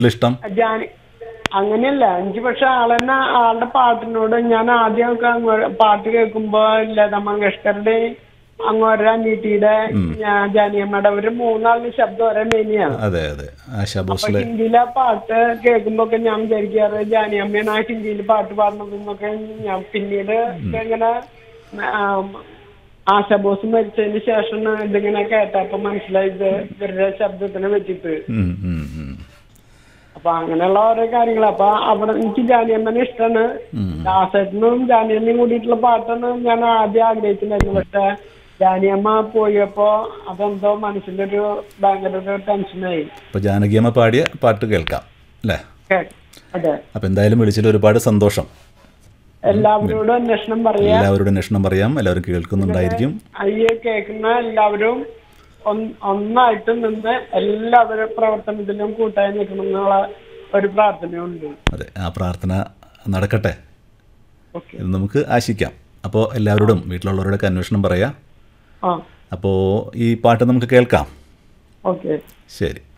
ഇഷ്ടം ജാനി അങ്ങനെയല്ല എനിക്ക് പക്ഷെ ആളെന്നെ ആളുടെ പാട്ടിനോട് ഞാൻ ആദ്യമൊക്കെ അങ്ങ് പാട്ട് കേൾക്കുമ്പോ ലതാ മങ്കേഷ്കറുടെ അങ്ങോര അനീറ്റിയുടെ ഞാൻ ജാനിയമ്മയുടെ ഒരു മൂന്നാളിന് ശബ്ദം ഒരേ മേനിയാണ് അതെ അതെ ആശാ അപ്പൊ ഭോസ്ലെ ഹിന്ദിയിലെ പാട്ട് കേൾക്കുമ്പോ ഒക്കെ ഞാൻ വിചാരിക്കാറ് ജാനിയമ്മയാണ് ആ ഹിന്ദിയിൽ പാട്ട് പാടുന്നത് എന്നൊക്കെ ഞാൻ പിന്നീട് ഇങ്ങനെ ആശാ ബോസ് മരിച്ചതിന് ശേഷം ഇതിങ്ങനെ കേട്ടപ്പോ മനസ്സിലായത് ഇവരുടെ ശബ്ദത്തിനെ വെച്ചിട്ട് ഉം, ഉം, ഉം. അപ്പൊ അങ്ങനെയുള്ള ഓരോ കാര്യങ്ങൾ അപ്പൊ അവിടെ എനിക്ക് ജാനിയമ്മനെ ഇഷ്ടമാണ് ദാസേട്ടനും ജാനിയമ്മയും കൂടിയിട്ടുള്ള പാട്ടാണ് ഞാൻ ആദ്യം ആഗ്രഹിച്ചിട്ടുണ്ടായിരുന്നു പക്ഷെ ജാനിയമ്മ പോയപ്പോ അതെന്തോ മനസ്സിലൊരു ഭയങ്കര ഒരു ടെൻഷനായി അപ്പോൾ ജാനകിയമ്മ പാടിയ പാട്ട് കേൾക്കാം അല്ലേ കേ- അതെ അപ്പോൾ എന്തായാലും വിളിച്ചതിൽ ഒരുപാട് സന്തോഷം എല്ലാവരോടും അന്വേഷണം പറയാ എല്ലാവരോടും അന്വേഷണം പറയാം എല്ലാവരും കേൾക്കുന്നുണ്ടായിരിക്കും അയ്യെ കേൾക്കുന്ന എല്ലാവരും ഒന്ന്- ഒന്നായിട്ട് നിന്ന് എല്ലാവരും പ്രവർത്തനത്തിലും കൂട്ടായി നിൽക്കണം എന്നുള്ള ഒരു പ്രാർത്ഥനയുണ്ട് അതെ ആ പ്രാർത്ഥന നടക്കട്ടെ ഓക്കെ എന്ന് നമുക്ക് ആശിക്കാം അപ്പോൾ എല്ലാവരോടും വീട്ടിലുള്ളവരോടൊക്കെ അന്വേഷണം പറയാം ആ അപ്പോൾ ഈ പാട്ട് നമുക്ക് കേൾക്കാം ഓക്കെ ശരി